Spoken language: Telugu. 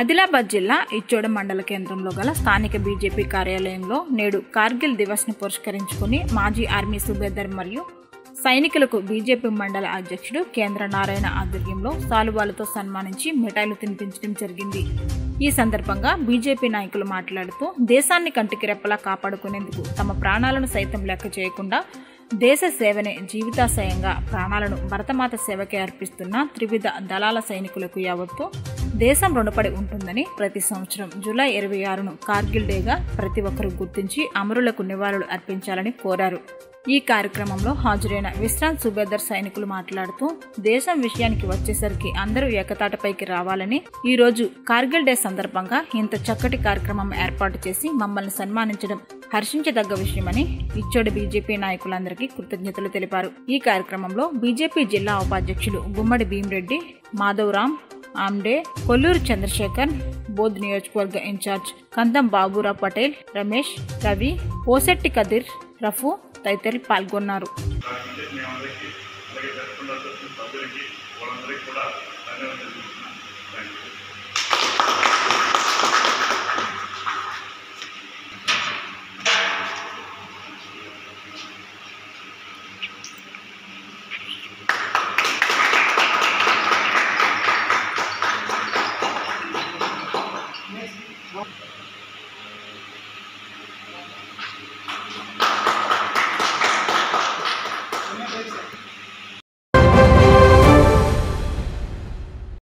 ఆదిలాబాద్ జిల్లా ఇచ్చోడ మండల కేంద్రంలో గల స్థానిక బీజేపీ కార్యాలయంలో నేడు కార్గిల్ దివస్ను పురస్కరించుకుని మాజీ ఆర్మీ సుబేదర్ మరియు సైనికులకు బీజేపీ మండల అధ్యక్షుడు కేంద్ర నారాయణ ఆధ్వర్యంలో సాలువాలతో సన్మానించి మిఠాయిలు తినిపించడం జరిగింది ఈ సందర్భంగా బీజేపీ నాయకులు మాట్లాడుతూ దేశాన్ని కంటికి రెప్పలా కాపాడుకునేందుకు తమ ప్రాణాలను సైతం లెక్క చేయకుండా దేశ సేవనే జీవితాశయంగా ప్రాణాలను భరతమాత సేవకే అర్పిస్తున్న త్రివిధ దళాల సైనికులకు యావత్తు దేశం రుణపడి ఉంటుందని ప్రతి సంవత్సరం జూలై ఇరవై ఆరును కార్గిల్ డేగా ప్రతి ఒక్కరూ గుర్తించి అమరులకు నివాళులు అర్పించాలని కోరారు ఈ కార్యక్రమంలో హాజరైన విశ్రాంత్ సుబేదర్ సైనికులు మాట్లాడుతూ దేశం విషయానికి వచ్చేసరికి అందరూ ఏకతాటపైకి రావాలని ఈ రోజు కార్గిల్ డే సందర్భంగా ఇంత చక్కటి కార్యక్రమం ఏర్పాటు చేసి మమ్మల్ని సన్మానించడం హర్షించదగ్గ విషయమని ఇచ్చోడి బీజేపీ నాయకులందరికీ కృతజ్ఞతలు తెలిపారు ఈ కార్యక్రమంలో బీజేపీ జిల్లా ఉపాధ్యక్షులు గుమ్మడి భీమరెడ్డి మాధవరాం ఆమ్డే కొల్లూరు చంద్రశేఖర్ బోధ్ నియోజకవర్గ ఇన్ఛార్జ్ కందం బాబురావు పటేల్ రమేష్ రవి ఓసెట్టి కదిర్ రఫు తదితరులు పాల్గొన్నారు కాబట్టి మీ అందరికీ అలాగే జరగకుండా వచ్చిన సభ్యులకి వాళ్ళందరికీ కూడా ధన్యవాదాలు తెలుపుతున్నాను థ్యాంక్ యూ